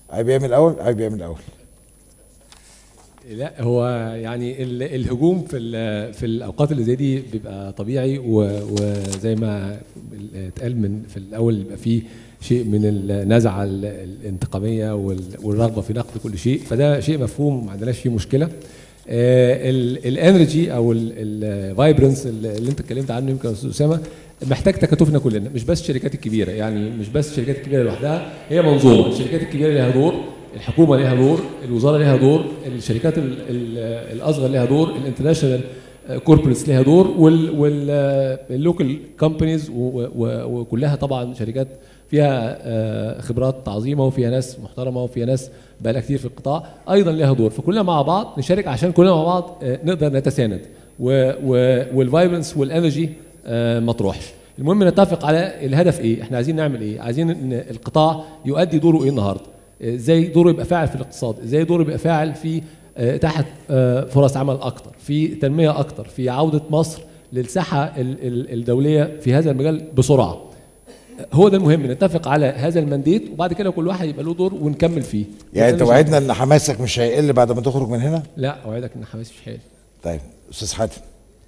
عيب يعمل الاول عيب يعمل الاول لا هو يعني ال- الهجوم في ال- في الاوقات اللي زي دي بيبقى طبيعي و- وزي ما اتقال من في الاول يبقى فيه شيء من النزعه ال- الانتقاميه وال- والرغبه في نقد كل شيء فده شيء مفهوم ما عندناش فيه مشكله الانرجي او الفايبرنس اللي انت اتكلمت عنه يمكن يا استاذ اسامه محتاج تكاتفنا كلنا مش بس الشركات الكبيره يعني مش بس الشركات الكبيره لوحدها هي منظومه الشركات الكبيره لها دور الحكومه لها دور الوزاره لها دور الشركات ال- ال- الاصغر لها دور الانترناشونال كوربريتس لها دور واللوكال كومبانيز وكلها طبعا شركات فيها آه، خبرات عظيمه وفيها ناس محترمه وفيها ناس بقى لها كتير في القطاع ايضا لها دور فكلنا مع بعض نشارك عشان كلنا مع بعض آه، نقدر نتساند والفايبرنس والانرجي ما تروحش المهم نتفق على الهدف ايه احنا عايزين نعمل ايه عايزين ان القطاع يؤدي دوره ايه النهارده ازاي دوره يبقى فاعل في الاقتصاد ازاي دوره يبقى فاعل في آه، تحت آه، فرص عمل اكتر في تنميه اكتر في عوده مصر للساحه ال- ال- الدوليه في هذا المجال بسرعه هو ده المهم نتفق على هذا المنديت وبعد كده كل واحد يبقى له دور ونكمل فيه يعني انت ده مش- وعدنا ان حماسك مش هيقل بعد ما تخرج من هنا لا اوعدك ان حماسي مش حلو طيب استاذ حاتم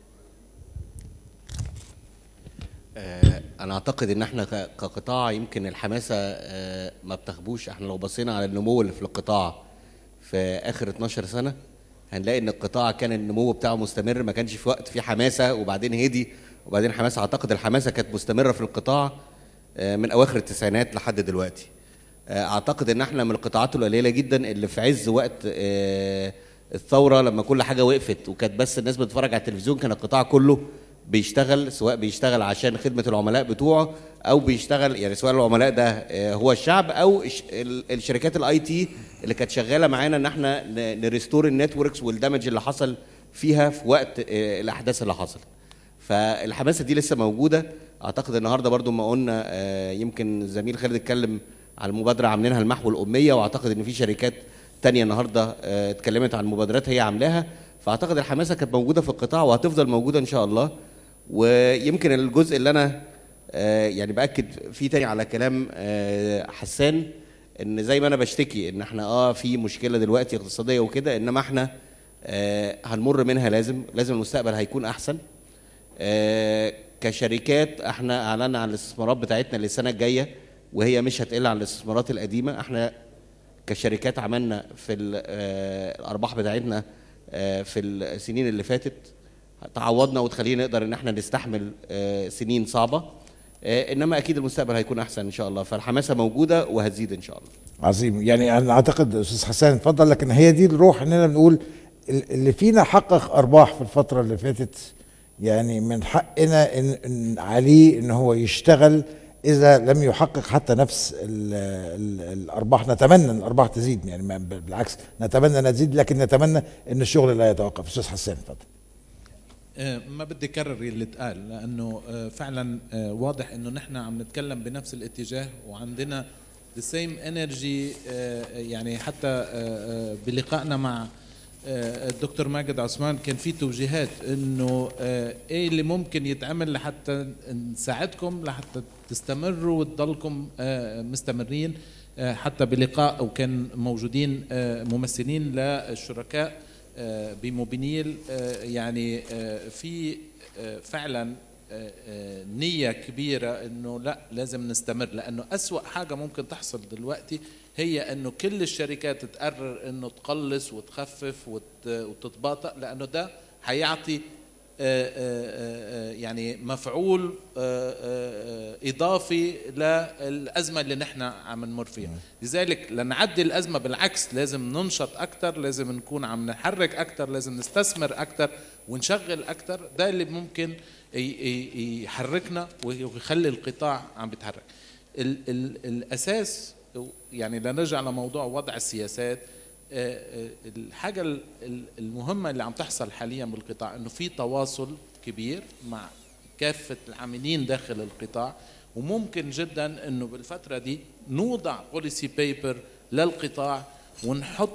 آه، انا اعتقد ان احنا ك- كقطاع يمكن الحماسه آه، ما بتخبوش احنا لو بصينا على النمو اللي في القطاع في اخر 12 سنه هنلاقي ان القطاع كان النمو بتاعه مستمر ما كانش في وقت فيه حماسه وبعدين هدي وبعدين حماسه اعتقد الحماسه كانت مستمره في القطاع آه، من اواخر التسعينات لحد دلوقتي آه، اعتقد ان احنا من القطاعات القليله جدا اللي في عز وقت آه، الثوره لما كل حاجه وقفت وكانت بس الناس بتتفرج على التلفزيون كان القطاع كله بيشتغل سواء بيشتغل عشان خدمه العملاء بتوعه او بيشتغل يعني سواء العملاء ده آه، هو الشعب او الش- ال- الشركات الاي تي اللي كانت شغاله معانا ان احنا ن- نريستور النتوركس والدمج اللي حصل فيها في وقت آه، الاحداث اللي حصلت فالحماسه دي لسه موجوده اعتقد النهارده برضو ما قلنا آه، يمكن زميل خالد اتكلم على المبادره عاملينها المحو الاميه واعتقد ان في شركات تانية النهارده آه، اتكلمت عن مبادرات هي عاملاها فاعتقد الحماسه كانت موجوده في القطاع وهتفضل موجوده ان شاء الله ويمكن الجزء اللي انا آه، يعني باكد فيه تاني على كلام آه، حسان ان زي ما انا بشتكي ان احنا اه في مشكله دلوقتي اقتصاديه وكده انما احنا آه، هنمر منها لازم لازم المستقبل هيكون احسن آه، كشركات احنا اعلنا عن الاستثمارات بتاعتنا للسنه الجايه وهي مش هتقل عن الاستثمارات القديمه احنا كشركات عملنا في ال- آه، الارباح بتاعتنا آه، في السنين اللي فاتت تعوضنا وتخلينا نقدر ان احنا نستحمل آه، سنين صعبه آه، انما اكيد المستقبل هيكون احسن ان شاء الله فالحماسه موجوده وهتزيد ان شاء الله عظيم يعني انا اعتقد استاذ حسان اتفضل لكن هي دي الروح اننا بنقول ال- اللي فينا حقق ارباح في الفتره اللي فاتت يعني من حقنا إن, إن عليه ان هو يشتغل اذا لم يحقق حتى نفس ال ال الارباح نتمنى ان الارباح تزيد يعني ما- بالعكس نتمنى انها تزيد لكن نتمنى ان الشغل لا يتوقف استاذ حسان اتفضل آه، ما بدي اكرر اللي اتقال لانه آه، فعلا آه، واضح انه نحن عم نتكلم بنفس الاتجاه وعندنا the same energy آه، يعني حتى آه، آه، بلقائنا مع آه، الدكتور ماجد عثمان كان في توجيهات انه آه، ايه اللي ممكن يتعمل لحتى نساعدكم لحتى تستمروا وتضلكم آه، مستمرين آه، حتى بلقاء وكان موجودين آه، ممثلين للشركاء آه، بموبينيل آه، يعني آه، في آه، فعلا آه، آه، نية كبيرة انه لا لازم نستمر لانه اسوأ حاجة ممكن تحصل دلوقتي هي انه كل الشركات تقرر انه تقلص وتخفف وت- وتتباطأ لانه ده هيعطي آه، آه، آه، آه، يعني مفعول آه، آه، آه، اضافي للازمه اللي نحن عم نمر فيها لذلك لنعدي الازمه بالعكس لازم ننشط اكثر لازم نكون عم نحرك اكثر لازم نستثمر اكثر ونشغل اكثر ده اللي ممكن ي- ي- يحركنا ويخلي القطاع عم بيتحرك ال ال الاساس يعني لنرجع لموضوع وضع السياسات آه، آه، الحاجة ال- ال- المهمة اللي عم تحصل حاليا بالقطاع انه في تواصل كبير مع كافة العاملين داخل القطاع وممكن جدا انه بالفترة دي نوضع بوليسي بيبر للقطاع ونحط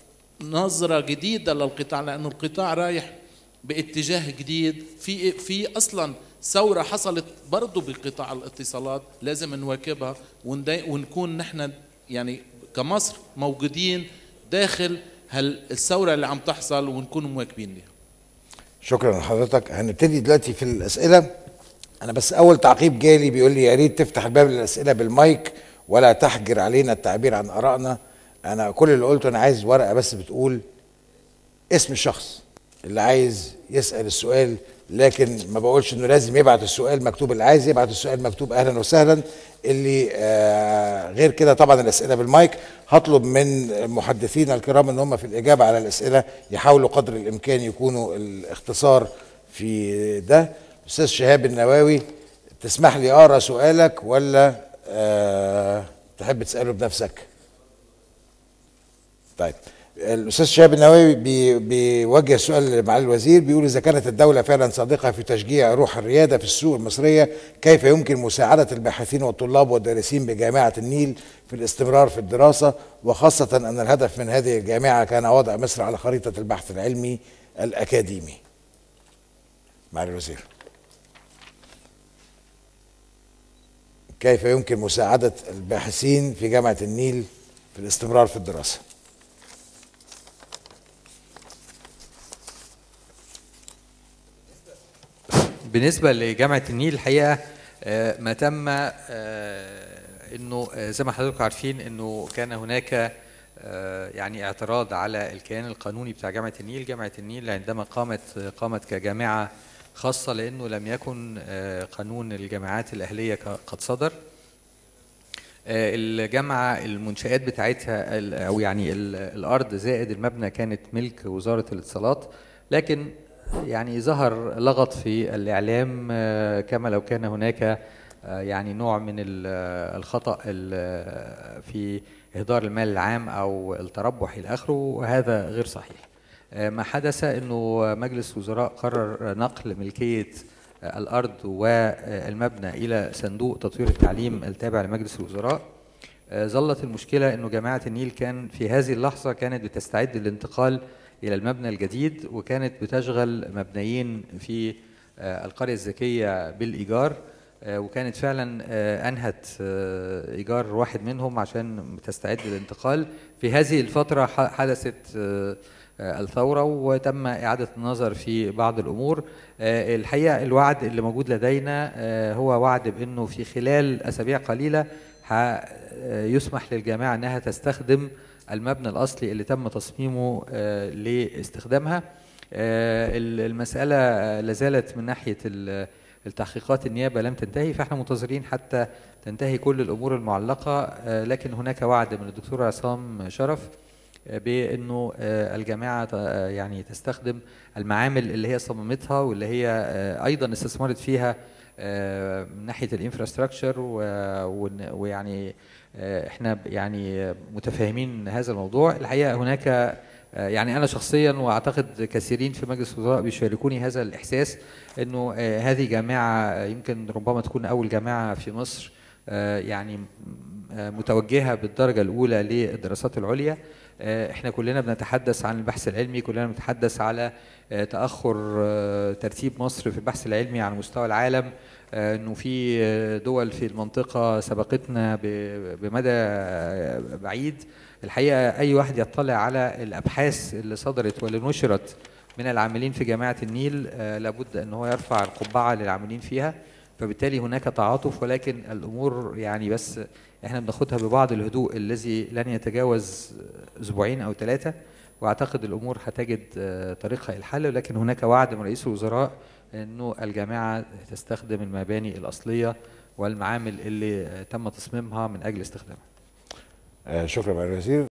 نظرة جديدة للقطاع لأنه القطاع رايح باتجاه جديد في في اصلا ثوره حصلت برضه بقطاع الاتصالات لازم نواكبها وندي- ونكون نحن يعني كمصر موجودين داخل هالثوره اللي عم تحصل ونكون مواكبين لها شكرا لحضرتك هنبتدي دلوقتي في الاسئله انا بس اول تعقيب جالي بيقول لي يا ريت تفتح الباب للاسئله بالمايك ولا تحجر علينا التعبير عن ارائنا انا كل اللي قلته انا عايز ورقه بس بتقول اسم الشخص اللي عايز يسال السؤال لكن ما بقولش انه لازم يبعت السؤال مكتوب اللي عايز يبعت السؤال مكتوب اهلا وسهلا اللي آه غير كده طبعا الاسئله بالمايك هطلب من محدثينا الكرام ان هم في الاجابه على الاسئله يحاولوا قدر الامكان يكونوا الاختصار في ده استاذ شهاب النواوي تسمح لي اقرا سؤالك ولا آه تحب تساله بنفسك طيب الاستاذ شهاب النووي بي بيوجه سؤال لمعالي الوزير بيقول اذا كانت الدوله فعلا صادقه في تشجيع روح الرياده في السوق المصريه كيف يمكن مساعده الباحثين والطلاب والدارسين بجامعه النيل في الاستمرار في الدراسه وخاصه ان الهدف من هذه الجامعه كان وضع مصر على خريطه البحث العلمي الاكاديمي معالي الوزير كيف يمكن مساعده الباحثين في جامعه النيل في الاستمرار في الدراسه بالنسبه لجامعه النيل الحقيقه آه، ما تم آه، انه آه، زي ما حضراتكم عارفين انه كان هناك آه، يعني اعتراض على الكيان القانوني بتاع جامعه النيل جامعه النيل عندما قامت قامت كجامعه خاصه لانه لم يكن آه، قانون الجامعات الاهليه ك- قد صدر آه، الجامعة المنشآت بتاعتها ال- أو يعني ال- الأرض زائد المبنى كانت ملك وزارة الاتصالات لكن يعني ظهر لغط في الإعلام آه، كما لو كان هناك آه، يعني نوع من ال- الخطأ ال- في إهدار المال العام أو التربح إلى آخره وهذا غير صحيح آه، ما حدث أنه مجلس وزراء قرر نقل ملكية الأرض والمبنى إلى صندوق تطوير التعليم التابع لمجلس الوزراء آه، ظلت المشكلة أنه جامعة النيل كان في هذه اللحظة كانت بتستعد للانتقال إلى المبنى الجديد وكانت بتشغل مبنيين في آه، القرية الذكية بالإيجار آه، وكانت فعلا آه، أنهت آه، إيجار واحد منهم عشان تستعد للانتقال في هذه الفترة ح- حدثت آه، آه، الثورة وتم إعادة النظر في بعض الأمور آه، الحقيقة الوعد اللي موجود لدينا آه، هو وعد بأنه في خلال أسابيع قليلة ح- آه، يسمح للجامعة أنها تستخدم المبنى الأصلي اللي تم تصميمه آه، لاستخدامها آه، ال- المسألة آه، لازالت من ناحية ال- التحقيقات النيابة لم تنتهي فاحنا منتظرين حتى تنتهي كل الأمور المعلقة آه، لكن هناك وعد من الدكتور عصام شرف بانه آه، الجامعه ت- آه، يعني تستخدم المعامل اللي هي صممتها واللي هي آه، ايضا استثمرت فيها آه، من ناحيه الانفراستراكشر ويعني آه، احنا ب- يعني متفاهمين هذا الموضوع الحقيقه هناك آه، يعني انا شخصيا واعتقد كثيرين في مجلس الوزراء بيشاركوني هذا الاحساس انه آه، هذه جامعه آه، يمكن ربما تكون اول جامعه في مصر آه، يعني م- آه، متوجهه بالدرجه الاولى للدراسات العليا آه، احنا كلنا بنتحدث عن البحث العلمي كلنا بنتحدث على آه، تاخر آه، ترتيب مصر في البحث العلمي على مستوى العالم آه، انه في آه، دول في المنطقه سبقتنا ب- بمدى آه، بعيد الحقيقه اي واحد يطلع على الابحاث اللي صدرت واللي نشرت من العاملين في جامعه النيل آه، لابد ان هو يرفع القبعه للعاملين فيها فبالتالي هناك تعاطف ولكن الامور يعني بس احنا بناخدها ببعض الهدوء الذي لن يتجاوز اسبوعين او ثلاثه واعتقد الامور هتجد آه، طريقها الى الحل ولكن هناك وعد من رئيس الوزراء انه الجامعه تستخدم المباني الاصليه والمعامل اللي آه، تم تصميمها من اجل استخدامها آه شكرا معالي الوزير